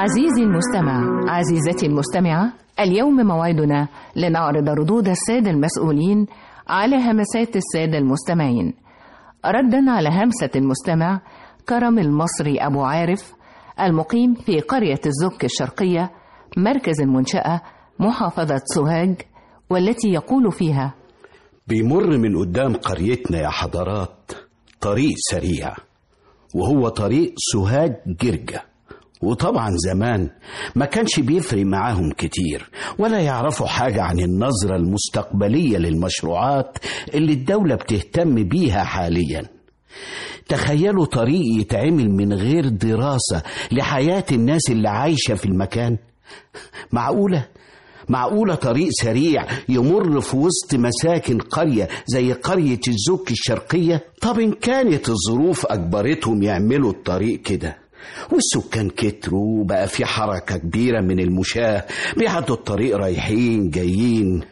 عزيزي المستمع عزيزتي المستمعة اليوم موعدنا لنعرض ردود السادة المسؤولين على همسات السادة المستمعين ردا على همسة المستمع كرم المصري أبو عارف المقيم في قرية الزك الشرقية مركز المنشأة محافظة سوهاج والتي يقول فيها بيمر من قدام قريتنا يا حضرات طريق سريع وهو طريق سوهاج جرجة وطبعا زمان ما كانش بيفرق معاهم كتير ولا يعرفوا حاجة عن النظرة المستقبلية للمشروعات اللي الدولة بتهتم بيها حاليا تخيلوا طريق يتعمل من غير دراسة لحياة الناس اللي عايشة في المكان معقولة؟ معقولة طريق سريع يمر في وسط مساكن قرية زي قرية الزك الشرقية؟ طب إن كانت الظروف أجبرتهم يعملوا الطريق كده والسكان كتروا وبقى في حركة كبيرة من المشاة بيعدوا الطريق رايحين جايين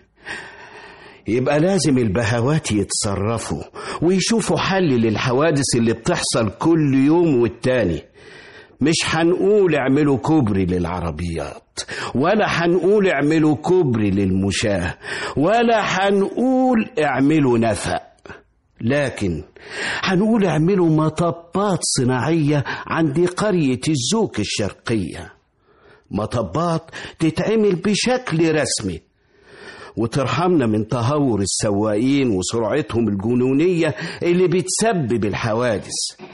يبقى لازم البهوات يتصرفوا ويشوفوا حل للحوادث اللي بتحصل كل يوم والتاني مش هنقول اعملوا كوبري للعربيات ولا هنقول اعملوا كوبري للمشاة ولا هنقول اعملوا نفق لكن هنقول اعملوا مطبات صناعية عند قرية الزوك الشرقية مطبات تتعمل بشكل رسمي وترحمنا من تهور السواقين وسرعتهم الجنونية اللي بتسبب الحوادث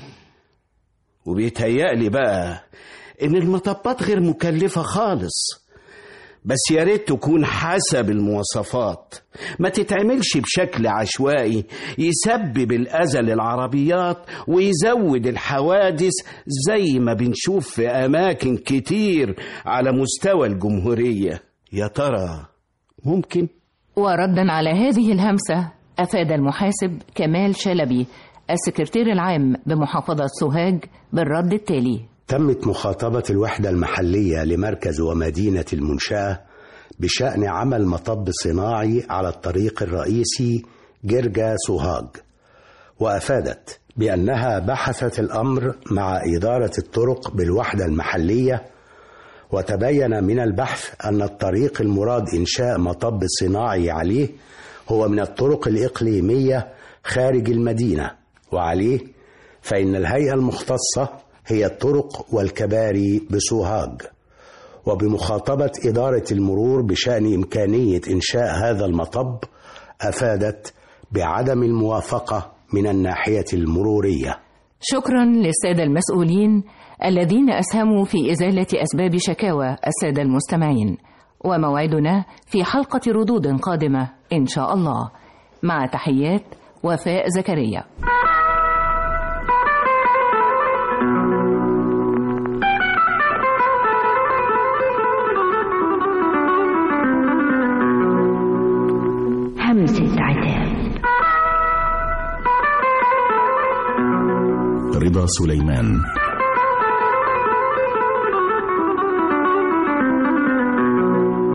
وبيتهيألي بقى إن المطبات غير مكلفة خالص بس يا ريت تكون حسب المواصفات ما تتعملش بشكل عشوائي يسبب الأذى للعربيات ويزود الحوادث زي ما بنشوف في أماكن كتير على مستوى الجمهورية يا ترى ممكن؟ وردا على هذه الهمسة أفاد المحاسب كمال شلبي السكرتير العام بمحافظة سوهاج بالرد التالي تمت مخاطبة الوحدة المحلية لمركز ومدينة المنشأة بشأن عمل مطب صناعي على الطريق الرئيسي جرجا سوهاج وأفادت بأنها بحثت الأمر مع إدارة الطرق بالوحدة المحلية وتبين من البحث أن الطريق المراد إنشاء مطب صناعي عليه هو من الطرق الإقليمية خارج المدينة وعليه فإن الهيئة المختصة هي الطرق والكباري بسوهاج وبمخاطبة إدارة المرور بشأن إمكانية إنشاء هذا المطب أفادت بعدم الموافقة من الناحية المرورية شكرا للسادة المسؤولين الذين أسهموا في إزالة أسباب شكاوى السادة المستمعين وموعدنا في حلقة ردود قادمة إن شاء الله مع تحيات وفاء زكريا همسة عتاب رضا سليمان